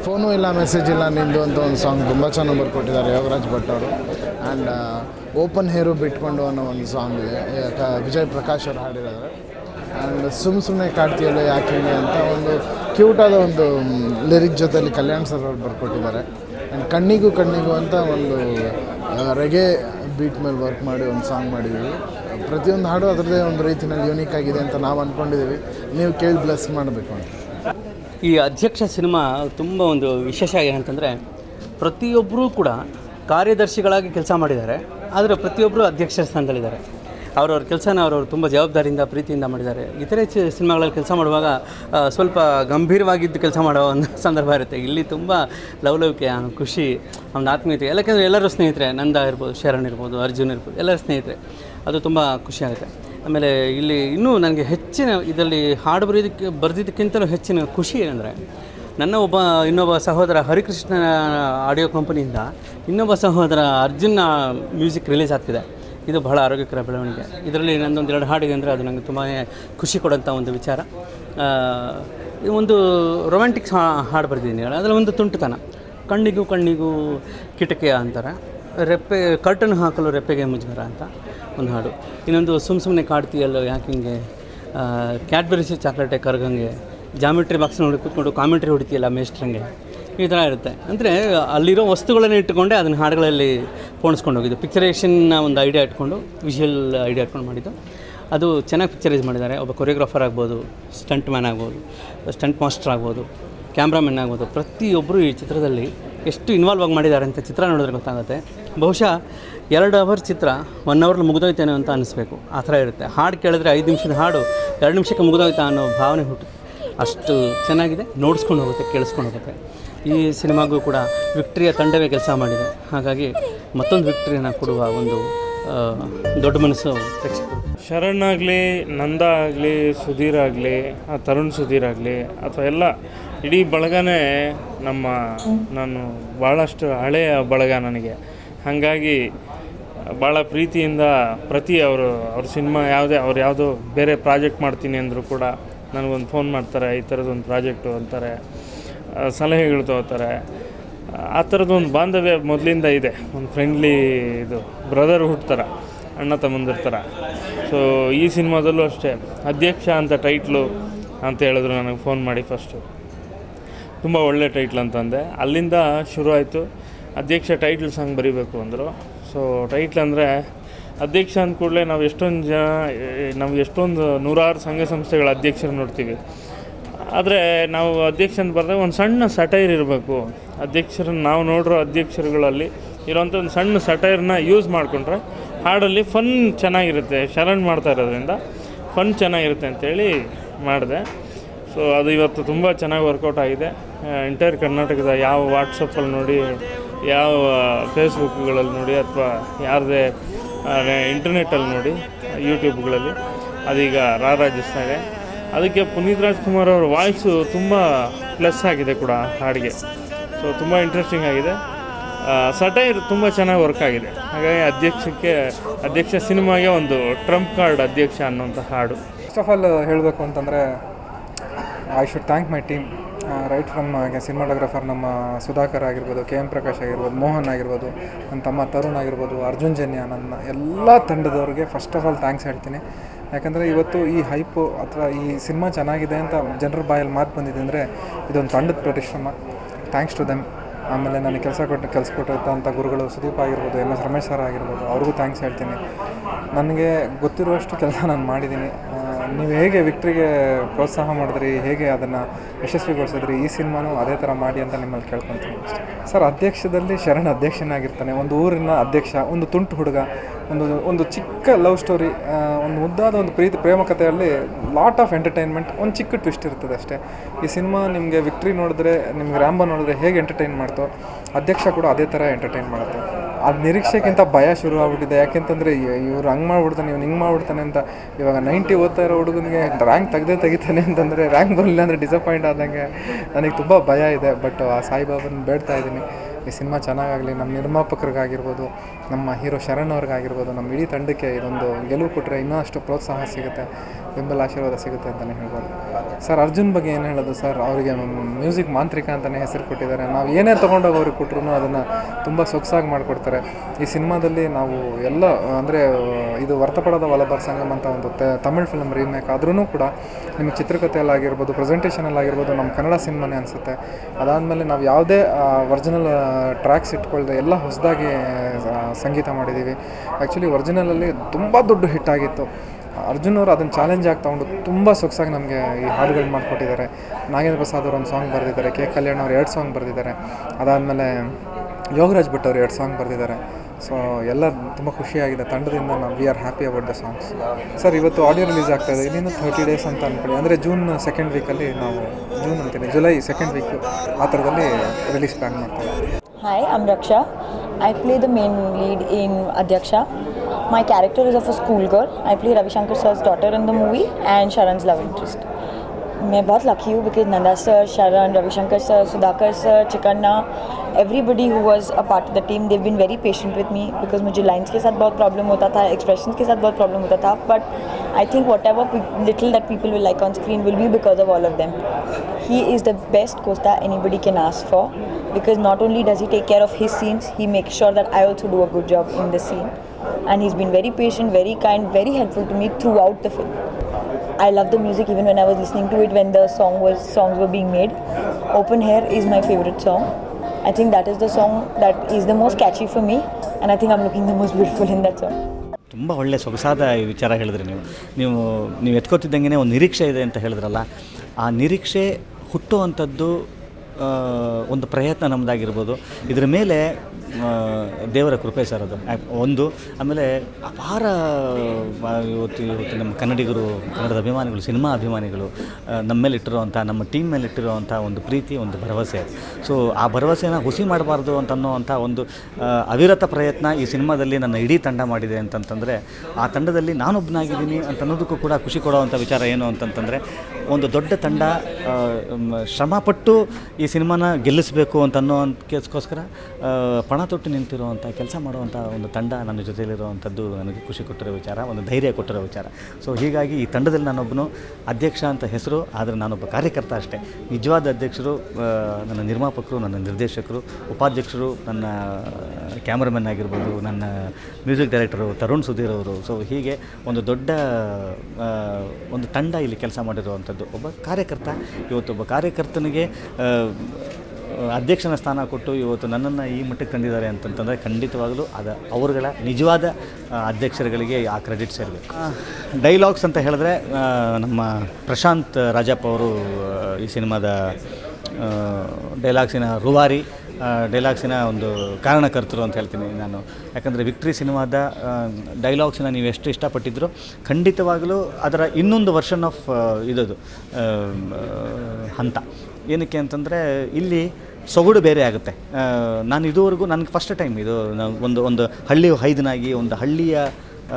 Phone ಇಲ್ಲ message ಇಲ್ಲ ನಿಂದು ಅಂತ ಒಂದು ಸಾಂಗ್ ತುಂಬ ಚೆನ್ನಾಗಿ ಬರ್ಕೊಟ್ಟಿದ್ದಾರೆ ಯೋಗರಾಜ್ ಭಟ್ ಅವರು ಆ್ಯಂಡ್ ಓಪನ್ ಹೇರು ಬಿಟ್ಕೊಂಡು ಅನ್ನೋ ಒಂದು ಸಾಂಗ್ ಇದೆ ಕ- ವಿಜಯ್ ಪ್ರಕಾಶ್ ಅವರು ಹಾಡಿರೋದ್ರೆ ಆ್ಯಂಡ್ ಸುಮ್ಮ ಸುಮ್ಮನೆ ಕಾಡ್ತೀಯಲ್ಲ ಯಾಕೆ ಹಿಂಗೆ ಅಂತ ಒಂದು ಕ್ಯೂಟಾದ ಒಂದು ಲಿರಿಕ್ ಜೊತೆಲಿ ಕಲ್ಯಾಣ್ ಸರ್ ಅವ್ರು ಬರ್ಕೊಟ್ಟಿದ್ದಾರೆ ಆ್ಯಂಡ್ ಕಣ್ಣಿಗೂ ಕಣ್ಣಿಗೂ ಅಂತ ಒಂದು ರೆಗೆ ಬೀಟ್ ಮೇಲೆ ವರ್ಕ್ ಮಾಡಿ ಒಂದು ಸಾಂಗ್ ಮಾಡಿದ್ದೀವಿ ಪ್ರತಿಯೊಂದು ಹಾಡು ಅದರದ್ದೇ ಒಂದು ರೀತಿಯಲ್ಲಿ ಯೂನಿಕ್ ಆಗಿದೆ ಅಂತ ನಾವು ಅಂದ್ಕೊಂಡಿದ್ದೀವಿ ನೀವು ಕೇಳಿ ಬ್ಲೆಸ್ ಮಾಡಬೇಕು ಅಂತ ಈ ಅಧ್ಯಕ್ಷ ಸಿನಿಮಾ ತುಂಬ ಒಂದು ವಿಶೇಷ ಏನಂತಂದರೆ ಪ್ರತಿಯೊಬ್ಬರೂ ಕೂಡ ಕಾರ್ಯದರ್ಶಿಗಳಾಗಿ ಕೆಲಸ ಮಾಡಿದ್ದಾರೆ ಆದರೆ ಪ್ರತಿಯೊಬ್ಬರು ಅಧ್ಯಕ್ಷರ ಸ್ಥಾನದಲ್ಲಿದ್ದಾರೆ ಅವ್ರವ್ರ ಕೆಲಸನ ಅವ್ರವ್ರು ತುಂಬ ಜವಾಬ್ದಾರಿಯಿಂದ ಪ್ರೀತಿಯಿಂದ ಮಾಡಿದ್ದಾರೆ ಇತರೆ ಚಿ- ಸಿನಿಮಾಗಳಲ್ಲಿ ಕೆಲಸ ಮಾಡುವಾಗ ಆ, ಸ್ವಲ್ಪ ಗಂಭೀರವಾಗಿದ್ದು ಕೆಲಸ ಮಾಡೋ ಒಂದು ಸಂದರ್ಭ ಇರುತ್ತೆ ಇಲ್ಲಿ ತುಂಬ ಲವಲವಿಕೆ ಆ ಖುಷಿ ಒಂದು ಆತ್ಮೀಯತೆ ಯಾಕೆಂದರೆ ಎಲ್ಲರೂ ಸ್ನೇಹಿತರೆ ನಂದ ಇರ್ಬೋದು ಶರಣ್ ಇರ್ಬೋದು ಅರ್ಜುನ್ ಇರ್ಬೋದು ಎಲ್ಲರ ಸ್ನೇಹಿತರೆ ಅದು ತುಂಬ ಖುಷಿಯಾಗುತ್ತೆ ಆಮೇಲೆ ಇಲ್ಲಿ ಇನ್ನೂ ನನಗೆ ಹೆಚ್ಚಿನ ಇದರಲ್ಲಿ ಹಾಡು ಬರೆಯೋದಕ್ಕೆ ಬರೆದಿದ್ದಕ್ಕಿಂತಲೂ ಹೆಚ್ಚಿನ ಖುಷಿ ಏನಂದರೆ ನನ್ನ ಒಬ್ಬ ಇನ್ನೊಬ್ಬ ಸಹೋದರ ಹರಿಕೃಷ್ಣ ಆಡಿಯೋ ಕಂಪನಿಯಿಂದ ಇನ್ನೊಬ್ಬ ಸಹೋದರ ಅರ್ಜುನ್ನ ಮ್ಯೂಸಿಕ್ ರಿಲೀಸ್ ಆಗ್ತಿದೆ ಇದು ಬಹಳ ಆರೋಗ್ಯಕರ ಬೆಳವಣಿಗೆ ಇದರಲ್ಲಿ ನನ್ನೊಂದು ಎರಡು ಹಾಡಿದೆ ಅಂದರೆ ಅದು ನನಗೆ ತುಂಬಾ ಖುಷಿ ಕೊಡೋಂಥ ಒಂದು ವಿಚಾರ ಆ, ಇದು ಒಂದು ರೊಮ್ಯಾಂಟಿಕ್ ಹಾಡು ಬರೆದಿದ್ದೀನಿ ಅದರಲ್ಲಿ ಒಂದು ತುಂಟುತನ ಕಣ್ಣಿಗೂ ಕಣ್ಣಿಗೂ ಕಿಟಕಿಯ ಅಂತಾರೆ ರೆಪ್ಪೆ ಕರ್ಟನ್ ಹಾಕಲು ರೆಪ್ಪೆಗೆ ಮುಜುಗರ ಅಂತ ಒಂದು ಹಾಡು ಇನ್ನೊಂದು ಸುಮ್ಮ ಸುಮ್ಮನೆ ಕಾಡ್ತೀಯಲ್ಲೋ ಯಾಕೆ ಹಿಂಗೆ ಕ್ಯಾಡ್ಬರೀಸ್ ಚಾಕ್ಲೇಟೆ ಕರ್ಗಂಗೆ ಜಾಮಿಟ್ರಿ ಬಾಕ್ಸ್ ನೋಡಿ ಕೂತ್ಕೊಂಡು ಕಾಮೆಂಟ್ರಿ ಹೊಡಿತೀಯಲ್ಲ ಮೇಸ್ಟ್ರಂಗೆ ಈ ಥರ ಇರುತ್ತೆ ಅಂದರೆ ಅಲ್ಲಿರೋ ವಸ್ತುಗಳನ್ನ ಇಟ್ಟುಕೊಂಡೇ ಅದನ್ನ ಹಾಡುಗಳಲ್ಲಿ ಪೋಣಿಸ್ಕೊಂಡು ಹೋಗಿದ್ದು ಪಿಕ್ಚರೇಷನ್ನ ಒಂದು ಐಡಿಯಾ ಇಟ್ಕೊಂಡು ವಿಷುವಲ್ ಐಡಿಯಾ ಇಟ್ಕೊಂಡು ಮಾಡಿದ್ದು ಅದು ಚೆನ್ನಾಗಿ ಪಿಕ್ಚರೈಸ್ ಮಾಡಿದ್ದಾರೆ ಒಬ್ಬ ಕೊರಿಯೋಗ್ರಾಫರ್ ಆಗ್ಬೋದು ಸ್ಟಂಟ್ ಮ್ಯಾನ್ ಆಗ್ಬೋದು ಸ್ಟಂಟ್ ಮಾಸ್ಟರ್ ಆಗ್ಬೋದು ಕ್ಯಾಮ್ರಾಮನ್ ಆಗ್ಬೋದು ಪ್ರತಿಯೊಬ್ಬರು ಈ ಚಿತ್ರದಲ್ಲಿ ಎಷ್ಟು ಇನ್ವಾಲ್ವ್ ಆಗಿ ಮಾಡಿದ್ದಾರೆ ಅಂತ ಚಿತ್ರ ನೋಡಿದ್ರೆ ಗೊತ್ತಾಗುತ್ತೆ ಬಹುಶಃ ಎರಡು ಅವರ್ ಚಿತ್ರ ಒನ್ ಅವರ್ಲಿ ಮುಗಿದೋಯ್ತೇನೋ ಅಂತ ಅನಿಸ್ಬೇಕು ಆ ಥರ ಇರುತ್ತೆ ಹಾಡು ಕೇಳಿದ್ರೆ ಐದು ನಿಮಿಷದ ಹಾಡು ಎರಡು ನಿಮಿಷಕ್ಕೆ ಮುಗಿದೋಯ್ತಾ ಅನ್ನೋ ಭಾವನೆ ಹುಟ್ಟು ಅಷ್ಟು ಚೆನ್ನಾಗಿದೆ ನೋಡಿಸ್ಕೊಂಡು ಹೋಗುತ್ತೆ ಕೇಳಿಸ್ಕೊಂಡು ಹೋಗುತ್ತೆ ಈ ಸಿನಿಮಾಗೂ ಕೂಡ ವಿಕ್ಟ್ರಿಯ ತಂಡವೇ ಕೆಲಸ ಮಾಡಿದೆ ಹಾಗಾಗಿ ಮತ್ತೊಂದು ವಿಕ್ಟ್ರಿಯನ್ನು ಕೊಡುವ ಒಂದು ಆ, ದೊಡ್ಡ ಮನಸ್ಸು ಪ್ರೇಕ್ಷಕರು ಶರಣ್ ಆಗಲಿ ನಂದ ಆಗಲಿ ಸುಧೀರ್ ಆಗಲಿ ತರುಣ್ ಸುಧೀರ್ ಆಗಲಿ ಅಥವಾ ಎಲ್ಲ ಇಡೀ ಬಳಗನೇ ನಮ್ಮ ನಾನು ಭಾಳಷ್ಟು ಹಳೆಯ ಬಳಗ ನನಗೆ ಹಾಗಾಗಿ ಭಾಳ ಪ್ರೀತಿಯಿಂದ ಪ್ರತಿ ಅವರು ಅವ್ರ ಸಿನಿಮಾ ಯಾವುದೇ ಅವ್ರು ಯಾವುದೋ ಬೇರೆ ಪ್ರಾಜೆಕ್ಟ್ ಮಾಡ್ತೀನಿ ಅಂದರೂ ಕೂಡ ನನಗೊಂದು ಫೋನ್ ಮಾಡ್ತಾರೆ ಈ ಥರದೊಂದು ಪ್ರಾಜೆಕ್ಟು ಅಂತಾರೆ ಆ, ಸಲಹೆಗಳು ತಗೋತಾರೆ ಆ ಥರದ್ದೊಂದು ಬಾಂಧವ್ಯ ಮೊದಲಿಂದ ಇದೆ ಒಂದು ಫ್ರೆಂಡ್ಲಿ ಇದು ಬ್ರದರ್ಹುಡ್ ಥರ ಅಣ್ಣ ತಮ್ಮಂದಿರ ಥರ ಸೊ ಈ ಸಿನಿಮಾದಲ್ಲೂ ಅಷ್ಟೇ ಅಧ್ಯಕ್ಷ ಅಂತ ಟೈಟ್ಲು ಅಂತ ಹೇಳಿದ್ರು ನನಗೆ ಫೋನ್ ಮಾಡಿ ಫಸ್ಟು ತುಂಬ ಒಳ್ಳೆ ಟೈಟ್ಲ್ ಅಂತಂದೆ ಅಲ್ಲಿಂದ ಶುರು ಆಯಿತು ಅಧ್ಯಕ್ಷ ಟೈಟ್ಲ್ ಸಾಂಗ್ ಬರೀಬೇಕು ಅಂದರು ಸೊ ಟೈಟ್ಲ್ ಅಂದರೆ ಅಧ್ಯಕ್ಷ ಅಂದ ಕೂಡಲೇ ನಾವು ಎಷ್ಟೊಂದು ಜನ ನಾವು ಎಷ್ಟೊಂದು ನೂರಾರು ಸಂಘ ಸಂಸ್ಥೆಗಳ ಅಧ್ಯಕ್ಷರು ನೋಡ್ತೀವಿ ಆದರೆ ನಾವು ಅಧ್ಯಕ್ಷ ಅಂತ ಬರೆದಾಗ ಒಂದು ಸಣ್ಣ ಸಟೈರ್ ಇರಬೇಕು ಅಧ್ಯಕ್ಷರನ್ನ ನಾವು ನೋಡಿರೋ ಅಧ್ಯಕ್ಷರುಗಳಲ್ಲಿ ಇರೋಂಥ ಒಂದು ಸಣ್ಣ ಸಟೈರ್ನ ಯೂಸ್ ಮಾಡಿಕೊಂಡ್ರೆ ಹಾಡಲ್ಲಿ ಫನ್ ಚೆನ್ನಾಗಿರುತ್ತೆ ಶರಣ್ ಮಾಡ್ತಾ ಇರೋದ್ರಿಂದ ಫನ್ ಚೆನ್ನಾಗಿರುತ್ತೆ ಅಂತೇಳಿ ಮಾಡಿದೆ ಸೊ ಅದು ಇವತ್ತು ತುಂಬ ಚೆನ್ನಾಗಿ ವರ್ಕೌಟ್ ಆಗಿದೆ ಎಂಟೈರ್ ಕರ್ನಾಟಕದ ಯಾವ ವಾಟ್ಸಪ್ಪಲ್ಲಿ ನೋಡಿ ಯಾವ ಫೇಸ್ಬುಕ್ಗಳಲ್ಲಿ ನೋಡಿ ಅಥವಾ ಯಾರದೇ ಇಂಟರ್ನೆಟ್ಟಲ್ಲಿ ನೋಡಿ ಯೂಟ್ಯೂಬ್ಗಳಲ್ಲಿ ಅದೀಗ ರಾರಾಜಿಸ್ತಾ ಇದೆ ಅದಕ್ಕೆ ಪುನೀತ್ ರಾಜ್ಕುಮಾರ್ ಅವರ ವಾಯ್ಸು ತುಂಬ ಪ್ಲಸ್ ಆಗಿದೆ ಕೂಡ ಹಾಡಿಗೆ ಸೊ ತುಂಬ ಇಂಟ್ರೆಸ್ಟಿಂಗ್ ಆಗಿದೆ ಸಟೈರ್ ತುಂಬ ಚೆನ್ನಾಗಿ ವರ್ಕ್ ಆಗಿದೆ ಹಾಗಾಗಿ ಅಧ್ಯಕ್ಷಕ್ಕೆ ಅಧ್ಯಕ್ಷ ಸಿನಿಮಾಗೆ ಒಂದು ಟ್ರಂಪ್ ಕಾರ್ಡ್ ಅಧ್ಯಕ್ಷ ಅನ್ನೋಂಥ ಹಾಡು ಫಸ್ಟ್ ಆಫ್ ಆಲ್ ಹೇಳಬೇಕು ಅಂತಂದರೆ I should thank my team right from cinematographer ನಮ್ಮ ಸುಧಾಕರ್ ಆಗಿರ್ಬೋದು ಕೆ ಎಂ ಪ್ರಕಾಶ್ ಆಗಿರ್ಬೋದು ಮೋಹನ್ ಆಗಿರ್ಬೋದು ನನ್ನ ತಮ್ಮ ತರುಣ್ ಆಗಿರ್ಬೋದು ಅರ್ಜುನ್ ಜನ್ಯ ನನ್ನ ಎಲ್ಲ ತಂಡದವ್ರಿಗೆ ಫಸ್ಟ್ ಆಫ್ ಆಲ್ ಥ್ಯಾಂಕ್ಸ್ ಹೇಳ್ತೀನಿ ಯಾಕಂದರೆ ಇವತ್ತು ಈ ಹೈಪು ಅಥವಾ ಈ ಸಿನಿಮಾ ಚೆನ್ನಾಗಿದೆ ಅಂತ ಜನರ ಬಾಯಲ್ಲಿ ಮಾತು ಬಂದಿದೆ ಅಂದರೆ ಇದೊಂದು ತಂಡದ ಪರಿಶ್ರಮ ಥ್ಯಾಂಕ್ಸ್ ಟು ದೆಮ್ ಆಮೇಲೆ ನನಗೆ ಕೆಲಸ ಕೊಟ್ಟು ಕೆಲಸ ಕೊಟ್ಟಿದ್ದಂಥ ಗುರುಗಳು ಸುದೀಪ್ ಆಗಿರ್ಬೋದು ಎಮ್ ಎಸ್ ರಮೇಶ್ ಸರ್ ಆಗಿರ್ಬೋದು ಅವ್ರಿಗೂ ಥ್ಯಾಂಕ್ಸ್ ಹೇಳ್ತೀನಿ ನನಗೆ ಗೊತ್ತಿರುವಷ್ಟು ಕೆಲಸ ನಾನು ಮಾಡಿದ್ದೀನಿ ಆ, ನೀವು ಹೇಗೆ ವಿಕ್ಟ್ರಿಗೆ ಪ್ರೋತ್ಸಾಹ ಮಾಡಿದ್ರಿ ಹೇಗೆ ಅದನ್ನು ಯಶಸ್ವಿಗೊಳಿಸಿದ್ರಿ ಈ ಸಿನಿಮಾನು ಅದೇ ಥರ ಮಾಡಿ ಅಂತ ನಿಮ್ಮಲ್ಲಿ ಕೇಳ್ಕೊತೀನಿ ಅಷ್ಟೇ ಸರ್ ಅಧ್ಯಕ್ಷದಲ್ಲಿ ಶರಣ್ ಅಧ್ಯಕ್ಷನಾಗಿರ್ತಾನೆ ಒಂದು ಊರಿನ ಅಧ್ಯಕ್ಷ ಒಂದು ತುಂಟು ಹುಡುಗ ಒಂದು ಒಂದು ಚಿಕ್ಕ ಲವ್ ಸ್ಟೋರಿ ಒಂದು ಮುದ್ದಾದ ಒಂದು ಪ್ರೀತಿ ಪ್ರೇಮ ಕಥೆಯಲ್ಲಿ ಲಾಟ್ ಆಫ್ ಎಂಟರ್ಟೈನ್ಮೆಂಟ್ ಒಂದು ಚಿಕ್ಕ ಟ್ವಿಸ್ಟ್ ಇರ್ತದೆ ಅಷ್ಟೇ ಈ ಸಿನಿಮಾ ನಿಮಗೆ ವಿಕ್ಟ್ರಿ ನೋಡಿದ್ರೆ ನಿಮ್ಗೆ ರ್ಯಾಂಬೋ ನೋಡಿದ್ರೆ ಹೇಗೆ ಎಂಟರ್ಟೈನ್ ಮಾಡ್ತೋ ಅಧ್ಯಕ್ಷ ಕೂಡ ಅದೇ ಥರ ಎಂಟರ್ಟೈನ್ ಮಾಡುತ್ತೆ ಅದು ನಿರೀಕ್ಷೆಗಿಂತ ಭಯ ಶುರು ಆಗ್ಬಿಟ್ಟಿದೆ ಯಾಕೆಂತಂದರೆ ಇವ್ರು ಹಂಗೆ ಮಾಡ್ಬಿಡ್ತಾನೆ ಇವ್ನು ಹಿಂಗೆ ಮಾಡ್ಬಿಡ್ತಾನೆ ಅಂತ ಇವಾಗ ನೈಂಟಿ ಓದ್ತಾ ಇರೋ ಹುಡುಗನಿಗೆ ರ್ಯಾಂಕ್ ತೆಗ್ದೇ ತೆಗಿತಾನೆ ಅಂತಂದರೆ ರ್ಯಾಂಕ್ ಬರಲಿಲ್ಲ ಅಂದರೆ ಡಿಸಪಾಯಿಂಟ್ ಆದಂಗೆ ನನಗೆ ತುಂಬ ಭಯ ಇದೆ ಬಟ್ ಆ ಸಾಯಿಬಾಬನ ಬೇಡ್ತಾ ಇದ್ದೀನಿ ಈ ಸಿನಿಮಾ ಚೆನ್ನಾಗಾಗಲಿ ನಮ್ಮ ನಿರ್ಮಾಪಕರಿಗಾಗಿರ್ಬೋದು ನಮ್ಮ ಹೀರೋ ಶರಣ್ ಅವ್ರಿಗಾಗಿರ್ಬೋದು ನಮ್ಮ ಇಡೀ ತಂಡಕ್ಕೆ ಇದೊಂದು ಗೆಲುವು ಕೊಟ್ಟರೆ ಇನ್ನೂ ಅಷ್ಟು ಪ್ರೋತ್ಸಾಹ ಸಿಗುತ್ತೆ ಬೆಂಬಲ ಆಶೀರ್ವಾದ ಸಿಗುತ್ತೆ ಅಂತಲೇ ಹೇಳ್ಬೋದು ಸರ್ ಅರ್ಜುನ್ ಬಗ್ಗೆ ಏನು ಹೇಳೋದು ಸರ್ ಅವರಿಗೆ ಮ್ಯೂಸಿಕ್ ಮಾಂತ್ರಿಕ ಅಂತಲೇ ಹೆಸರು ಕೊಟ್ಟಿದ್ದಾರೆ ನಾವು ಏನೇ ತೊಗೊಂಡೋಗಿ ಅವ್ರಿಗೆ ಕೊಟ್ಟರು ಅದನ್ನು ತುಂಬ ಸೊಗಸಾಗಿ ಮಾಡಿಕೊಡ್ತಾರೆ ಈ ಸಿನಿಮಾದಲ್ಲಿ ನಾವು ಎಲ್ಲ ಅಂದರೆ ಇದು ವರ್ತಪಡದ ವಲಭರ್ ಸಂಗಮ್ ಅಂತ ಒಂದು ತ- ತಮಿಳ್ ಫಿಲ್ಮ್ ರೀಮೇಕ್ ಆದ್ರೂ ಕೂಡ ನಿಮಗೆ ಚಿತ್ರಕಥೆಯಲ್ಲಾಗಿರ್ಬೋದು ಪ್ರೆಸೆಂಟೇಷನಲ್ಲಾಗಿರ್ಬೋದು ನಮ್ಮ ಕನ್ನಡ ಸಿನಿಮಾನೇ ಅನಿಸುತ್ತೆ ಅದಾದಮೇಲೆ ನಾವು ಯಾವುದೇ ಒರಿಜಿನಲ್ ಟ್ರ್ಯಾಕ್ಸ್ ಇಟ್ಕೊಳ್ದೆ ಎಲ್ಲ ಹೊಸದಾಗಿ ಸಂಗೀತ ಮಾಡಿದ್ದೀವಿ ಆ್ಯಕ್ಚುಲಿ ಒರಿಜಿನಲಲ್ಲಿ ತುಂಬ ದೊಡ್ಡ ಹಿಟ್ ಆಗಿತ್ತು ಅರ್ಜುನ್ ಅವರು ಅದನ್ನು ಚಾಲೆಂಜ್ ಆಗಿ ತೊಗೊಂಡು ತುಂಬ ಸೊಗಸಾಗಿ ನಮಗೆ ಈ ಹಾಡುಗಳು ಮಾಡಿಕೊಟ್ಟಿದ್ದಾರೆ ನಾಗೇಂದ್ರ ಪ್ರಸಾದ್ ಅವರು ಒಂದು ಸಾಂಗ್ ಬರೆದಿದ್ದಾರೆ ಕೆ ಕಲ್ಯಾಣ್ ಅವರು ಎರಡು ಸಾಂಗ್ ಬರೆದಿದ್ದಾರೆ ಅದಾದಮೇಲೆ ಯೋಗರಾಜ್ ಭಟ್ ಅವರು ಎರಡು ಸಾಂಗ್ ಬರೆದಿದ್ದಾರೆ ಸೊ ಎಲ್ಲ ತುಂಬ ಖುಷಿಯಾಗಿದೆ ತಂಡದಿಂದ ನಾವು we are happy about the songs sir ಇವತ್ತು ಆಡಿಯೋ ರಿಲೀಸ್ ಆಗ್ತಾ ಇದೆ ಇನ್ನೇನು ಥರ್ಟಿ ಡೇಸ್ ಅಂತ ಅಂದ್ಕೊಳ್ಳಿ ಅಂದರೆ ಜೂನ್ ಸೆಕೆಂಡ್ ವೀಕಲ್ಲಿ ನಾವು ಜೂನ್ ಅಂತೀನಿ ಜುಲೈ ಸೆಕೆಂಡ್ ವೀಕು ಆ ಥರದಲ್ಲಿ ರಿಲೀಸ್ ಪ್ಲ್ಯಾನ್ ಮಾಡ್ತಾ ಇದ್ದೀವಿ Hi, I'm Raksha. I play the main lead in Adyaksha. My character is of a schoolgirl. I play Ravi Shankar sir's daughter in the movie and Sharan's love interest. मैं बहुत lucky हूँ because Nanda sir Sharan Ravishankar sir Sudhakar sir Chikkanna everybody who was a part of the team they've been very patient with me because मुझे lines के साथ बहुत problem होता था expression के साथ बहुत प्रॉब्लम होता था but I think whatever little that people will like on screen will be because of all of them he is the best co-star anybody can ask for because not only does he take care of his scenes he makes sure that i also do a good job in the scene and he's been very patient very kind very helpful to me throughout the film i love the music even when i was listening to it when the song was songs were being made open hair is my favorite song i think that is the song that is the most catchy for me and i think i'm looking the most beautiful in that song ತುಂಬ ಒಳ್ಳೆ ಸೊಗಸಾದ ಈ ವಿಚಾರ ಹೇಳಿದ್ರಿ ನೀವು ನೀವು ನೀವು ಎತ್ಕೋತಿದ್ದಂಗೆ ಒಂದು ನಿರೀಕ್ಷೆ ಇದೆ ಅಂತ ಹೇಳಿದ್ರಲ್ಲ ಆ ನಿರೀಕ್ಷೆ ಹುಟ್ಟುವಂಥದ್ದು ಆ, ಒಂದು ಪ್ರಯತ್ನ ನಮ್ಮದಾಗಿರ್ಬೋದು ಇದ್ರ ಮೇಲೆ ಆ, ದೇವರ ಕೃಪೆ ಸರ್ ಅದು ಆಕ್- ಒಂದು ಆಮೇಲೆ ಅಪಾರ ಆ, ಇವತ್ತು ಇವತ್ತು ನಮ್ಮ ಕನ್ನಡಿಗರು ಕನ್ನಡದ ಅಭಿಮಾನಿಗಳು ಸಿನಿಮಾ ಅಭಿಮಾನಿಗಳು ಆ, ನಮ್ಮ ಮೇಲೆ ಇಟ್ಟಿರುವಂಥ ನಮ್ಮ ಟೀಮ್ ಮೇಲೆ ಇಟ್ಟಿರುವಂಥ ಒಂದು ಪ್ರೀತಿ ಒಂದು ಭರವಸೆ ಸೊ ಆ ಭರವಸೆನ ಹುಸಿ ಮಾಡಬಾರ್ದು ಅಂತ ಅನ್ನೋವಂಥ ಒಂದು ಆ, ಅವಿರತ ಪ್ರಯತ್ನ ಈ ಸಿನಿಮಾದಲ್ಲಿ ನನ್ನ ಇಡೀ ತಂಡ ಮಾಡಿದೆ ಅಂತಂತಂದರೆ ಆ ತಂಡದಲ್ಲಿ ನಾನೊಬ್ಬನಾಗಿದ್ದೀನಿ ಅಂತ ಅನ್ನೋದಕ್ಕೂ ಕೂಡ ಖುಷಿ ಕೊಡುವಂಥ ವಿಚಾರ ಏನು ಅಂತಂತಂದರೆ ಒಂದು ದೊಡ್ಡ ತಂಡ ಆ, ಮ್, ಶ್ರಮಪಟ್ಟು ಈ ಸಿನಿಮಾನ ಗೆಲ್ಲಿಸಬೇಕು ಅಂತ ಅನ್ನೋದಕ್ಕೋಸ್ಕರ ಪಣ ತೊಟ್ಟು ನಿಂತಿರುವಂಥ ಕೆಲಸ ಮಾಡುವಂಥ ಒಂದು ತಂಡ ನನ್ನ ಜೊತೆಯಲ್ಲಿರುವಂಥದ್ದು ನನಗೆ ಖುಷಿ ಕೊಟ್ಟಿರೋ ವಿಚಾರ ಒಂದು ಧೈರ್ಯ ಕೊಟ್ಟಿರೋ ವಿಚಾರ ಸೊ ಹೀಗಾಗಿ ಈ ತಂಡದಲ್ಲಿ ನಾನೊಬ್ಬನು ಅಧ್ಯಕ್ಷ ಅಂತ ಹೆಸರು ಆದರೆ ನಾನೊಬ್ಬ ಕಾರ್ಯಕರ್ತ ಅಷ್ಟೇ ನಿಜವಾದ ಅಧ್ಯಕ್ಷರು ಆ, ನನ್ನ ನಿರ್ಮಾಪಕರು ನನ್ನ ನಿರ್ದೇಶಕರು ಉಪಾಧ್ಯಕ್ಷರು ನನ್ನ ಕ್ಯಾಮ್ರಾಮನ್ ಆಗಿರ್ಬೋದು ನನ್ನ ಮ್ಯೂಸಿಕ್ ಡೈರೆಕ್ಟರು ತರುಣ್ ಸುಧೀರ್ ಅವರು ಸೊ ಹೀಗೆ ಒಂದು ದೊಡ್ಡ ಆ, ಒಂದು ತಂಡ ಇಲ್ಲಿ ಕೆಲಸ ಮಾಡಿರುವಂಥದ್ದು ಒಬ್ಬ ಕಾರ್ಯಕರ್ತ ಇವತ್ತು ಒಬ್ಬ ಕಾರ್ಯಕರ್ತನಿಗೆ ಆ, ಅಧ್ಯಕ್ಷನ ಸ್ಥಾನ ಕೊಟ್ಟು ಇವತ್ತು ನನ್ನನ್ನು ಈ ಮಟ್ಟಕ್ಕೆ ತಂದಿದ್ದಾರೆ ಅಂತಂತಂದರೆ ಖಂಡಿತವಾಗಲೂ ಅದು ಅವರುಗಳ ನಿಜವಾದ ಆ, ಅಧ್ಯಕ್ಷರುಗಳಿಗೆ ಆ ಕ್ರೆಡಿಟ್ ಸೇರಬೇಕು ಡೈಲಾಗ್ಸ್ ಅಂತ ಹೇಳಿದ್ರೆ ಆ, ನಮ್ಮ ಪ್ರಶಾಂತ್ ರಾಜಪ್ಪ ಅವರು ಆ, ಈ ಸಿನಿಮಾದ ಆ, ಡೈಲಾಗ್ಸಿನ ರೂವಾರಿ ಆ, ಡೈಲಾಗ್ಸಿನ ಒಂದು ಕಾರಣಕರ್ತರು ಅಂತ ಹೇಳ್ತೀನಿ ನಾನು ಯಾಕಂದರೆ ವಿಕ್ಟ್ರಿ ಸಿನಿಮಾದ ಆ, ಡೈಲಾಗ್ಸಿನ ನೀವು ಎಷ್ಟು ಇಷ್ಟಪಟ್ಟಿದ್ರು ಖಂಡಿತವಾಗಲೂ ಅದರ ಇನ್ನೊಂದು ವರ್ಷನ್ ಆಫ್ ಇದದು ಆ, ಹಂತ ಏನಕ್ಕೆ ಅಂತಂದರೆ ಇಲ್ಲಿ ಸೊಗಡು ಬೇರೆ ಆಗುತ್ತೆ ಆ, ನಾನು ಇದುವರೆಗೂ ನನಗೆ ಫಸ್ಟ್ ಟೈಮ್ ಇದು ನಾವು ಒಂದು ಒಂದು ಹಳ್ಳಿ ಹೈದನಾಗಿ ಒಂದು ಹಳ್ಳಿಯ ಆ,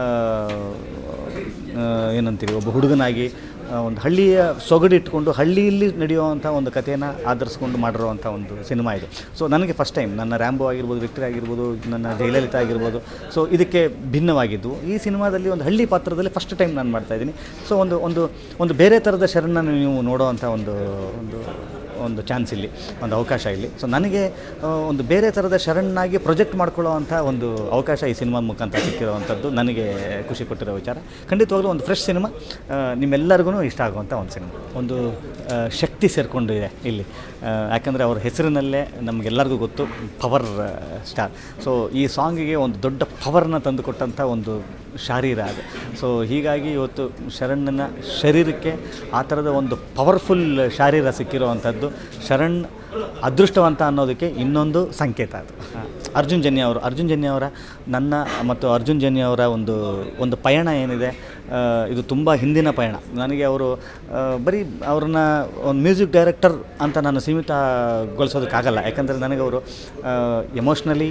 ಆ, ಏನಂತೀವಿ ಒಬ್ಬ ಹುಡುಗನಾಗಿ ಆ, ಒಂದು ಹಳ್ಳಿಯ ಸೊಗಡು ಇಟ್ಕೊಂಡು ಹಳ್ಳಿಯಲ್ಲಿ ನಡೆಯುವಂಥ ಒಂದು ಕಥೆಯನ್ನು ಆಧರಿಸ್ಕೊಂಡು ಮಾಡಿರುವಂಥ ಒಂದು ಸಿನಿಮಾ ಇದು ಸೊ ನನಗೆ ಫಸ್ಟ್ ಟೈಮ್ ನನ್ನ ರ್ಯಾಂಬೋ ಆಗಿರ್ಬೋದು ವಿಕ್ಟರಿ ಆಗಿರ್ಬೋದು ನನ್ನ ಜಯಲಲಿತಾ ಆಗಿರ್ಬೋದು ಸೊ ಇದಕ್ಕೆ ಭಿನ್ನವಾಗಿದ್ದು ಈ ಸಿನಿಮಾದಲ್ಲಿ ಒಂದು ಹಳ್ಳಿ ಪಾತ್ರದಲ್ಲಿ ಫಸ್ಟ್ ಟೈಮ್ ನಾನು ಮಾಡ್ತಾಯಿದ್ದೀನಿ ಸೊ ಒಂದು ಒಂದು ಒಂದು ಬೇರೆ ಥರದ ಶರಣನ್ನು ನೀವು ನೋಡೋವಂಥ ಒಂದು ಒಂದು ಒಂದು ಚಾನ್ಸ್ ಇಲ್ಲಿ ಒಂದು ಅವಕಾಶ ಇಲ್ಲಿ ಸೊ ನನಗೆ ಆ, ಒಂದು ಬೇರೆ ಥರದ ಶರಣಾಗಿ ಪ್ರೊಜೆಕ್ಟ್ ಮಾಡ್ಕೊಳ್ಳೋವಂಥ ಒಂದು ಅವಕಾಶ ಈ ಸಿನಿಮಾ ಮುಖಾಂತರ ಸಿಕ್ಕಿರುವಂಥದ್ದು ನನಗೆ ಖುಷಿ ಕೊಟ್ಟಿರೋ ವಿಚಾರ ಖಂಡಿತವಾಗ್ಲೂ ಒಂದು ಫ್ರೆಶ್ ಸಿನಿಮಾ ನಿಮ್ಮೆಲ್ಲರಿಗೂ ಇಷ್ಟ ಆಗುವಂಥ ಒಂದು ಸಿನಿಮಾ ಒಂದು ಆ, ಶಕ್ತಿ ಸೇರಿಕೊಂಡಿದೆ ಇಲ್ಲಿ ಆ, ಯಾಕಂದರೆ ಅವ್ರ ಹೆಸರಿನಲ್ಲೇ ನಮಗೆಲ್ಲರಿಗೂ ಗೊತ್ತು ಪವರ್ ಸ್ಟಾರ್ ಸೊ ಈ ಸಾಂಗಿಗೆ ಒಂದು ದೊಡ್ಡ ಪವರ್ನ ತಂದುಕೊಟ್ಟಂಥ ಒಂದು ಶಾರೀರ ಅದು ಸೊ ಹೀಗಾಗಿ ಇವತ್ತು ಶರಣ್ಣನ ಶರೀರಕ್ಕೆ ಆ ಥರದ ಒಂದು ಪವರ್ಫುಲ್ ಶಾರೀರ ಸಿಕ್ಕಿರುವಂಥದ್ದು ಶರಣ್ ಅದೃಷ್ಟವಂತ ಅನ್ನೋದಕ್ಕೆ ಇನ್ನೊಂದು ಸಂಕೇತ ಅದು ಅರ್ಜುನ್ ಜನ್ಯ ಅವರು ಅರ್ಜುನ್ ಜನ್ಯ ಅವರ ನನ್ನ ಮತ್ತು ಅರ್ಜುನ್ ಜನ್ಯ ಅವರ ಒಂದು ಒಂದು ಪಯಣ ಏನಿದೆ ಆ, ಇದು ತುಂಬ ಹಿಂದಿನ ಪಯಣ ನನಗೆ ಅವರು ಆ, ಬರೀ ಅವ್ರನ್ನ ಒಂದು ಮ್ಯೂಸಿಕ್ ಡೈರೆಕ್ಟರ್ ಅಂತ ನಾನು ಸೀಮಿತಗೊಳಿಸೋದಕ್ಕಾಗಲ್ಲ ಯಾಕಂದರೆ ನನಗೆ ಅವರು ಎಮೋಷ್ನಲಿ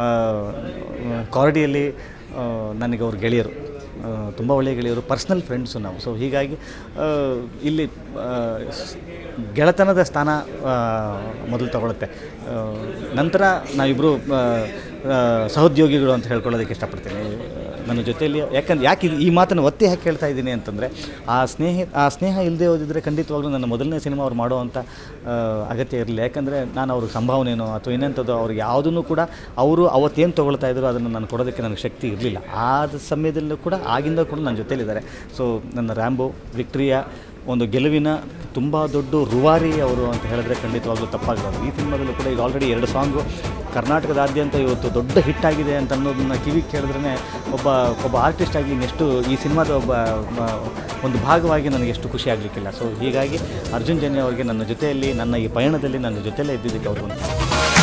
ಕಾರ್ಡಿಯಲ್ಲಿ ನನಗೆ ಅವ್ರ ಗೆಳೆಯರು ತುಂಬ ಒಳ್ಳೆಯ ಗೆಳೆಯರು ಪರ್ಸ್ನಲ್ ಫ್ರೆಂಡ್ಸು ನಾವು ಸೊ ಹೀಗಾಗಿ ಆ, ಇಲ್ಲಿ ಆ, ಸ್- ಗೆಳೆತನದ ಸ್ಥಾನ ಆ, ಮೊದಲು ತಗೊಳುತ್ತೆ ಆ, ನಂತರ ನಾವಿಬ್ಬರು ಆ, ಸಹೋದ್ಯೋಗಿಗಳು ಅಂತ ಹೇಳ್ಕೊಳ್ಳೋದಕ್ಕೆ ಇಷ್ಟಪಡ್ತೀನಿ ನನ್ನ ಜೊತೆಯಲ್ಲಿ ಯಾಕಂದ್ರೆ ಯಾಕೆ ಇದು- ಈ ಮಾತನ್ನು ಒತ್ತಿ ಹಾಕಿ ಹೇಳ್ತಾ ಇದ್ದೀನಿ ಅಂತಂದರೆ ಆ ಸ್ನೇಹ ಆ ಸ್ನೇಹ ಇಲ್ಲದೆ ಹೋದಿದ್ರೆ ಖಂಡಿತವಾಗ್ಲೂ ನನ್ನ ಮೊದಲನೇ ಸಿನಿಮಾ ಅವ್ರು ಮಾಡುವಂಥ ಆ, ಅಗತ್ಯ ಇರಲಿಲ್ಲ ಯಾಕಂದರೆ ನಾನು ಅವ್ರಿಗೆ ಸಂಭಾವನೆನೋ ಅಥವಾ ಇನ್ನೆಂಥದ್ದು ಅವ್ರಿಗೆ ಯಾವುದನ್ನು ಕೂಡ ಅವರು ಅವತ್ತೇನು ತೊಗೊಳ್ತಾ ಇದ್ರು ಅದನ್ನು ನಾನು ಕೊಡೋದಕ್ಕೆ ನನಗೆ ಶಕ್ತಿ ಇರಲಿಲ್ಲ ಆ ಸಮಯದಲ್ಲೂ ಕೂಡ ಆಗಿಂದ ಕೂಡ ನನ್ನ ಜೊತೆಲಿದ್ದಾರೆ ಸೊ ನನ್ನ ರ್ಯಾಂಬೋ ವಿಕ್ಟ್ರಿಯಾ ಒಂದು ಗೆಲುವಿನ ತುಂಬ ದೊಡ್ಡ ರೂವಾರಿ ಅವರು ಅಂತ ಹೇಳಿದ್ರೆ ಖಂಡಿತವಾಗ್ಲೂ ತಪ್ಪಾಗಲಾರದು ಈ ಸಿನಿಮಾದಲ್ಲೂ ಕೂಡ ಈಗ ಆಲ್ರೆಡಿ ಎರಡು ಸಾಂಗು ಕರ್ನಾಟಕದಾದ್ಯಂತ ಇವತ್ತು ದೊಡ್ಡ ಹಿಟ್ ಆಗಿದೆ ಅಂತ ಅನ್ನೋದನ್ನ ಕಿವಿ ಕೇಳಿದ್ರೆ ಒಬ್ಬ ಒಬ್ಬ ಆರ್ಟಿಸ್ಟ್ ಆಗಿ ಇನ್ನೆಷ್ಟು ಈ ಸಿನಿಮಾದ ಒಬ್ಬ ಮ- ಒಂದು ಭಾಗವಾಗಿ ನನಗೆ ಎಷ್ಟು ಖುಷಿ ಆಗಲಿಕ್ಕಿಲ್ಲ ಸೊ ಹೀಗಾಗಿ ಅರ್ಜುನ್ ಜನ್ಯ ಅವರಿಗೆ ನನ್ನ ಜೊತೆಯಲ್ಲಿ ನನ್ನ ಈ ಪಯಣದಲ್ಲಿ ನನ್ನ ಜೊತೆಯಲ್ಲೇ ಇದ್ದಿದ್ದಕ್ಕೆ ಅವ್ರಿಗೊಂದು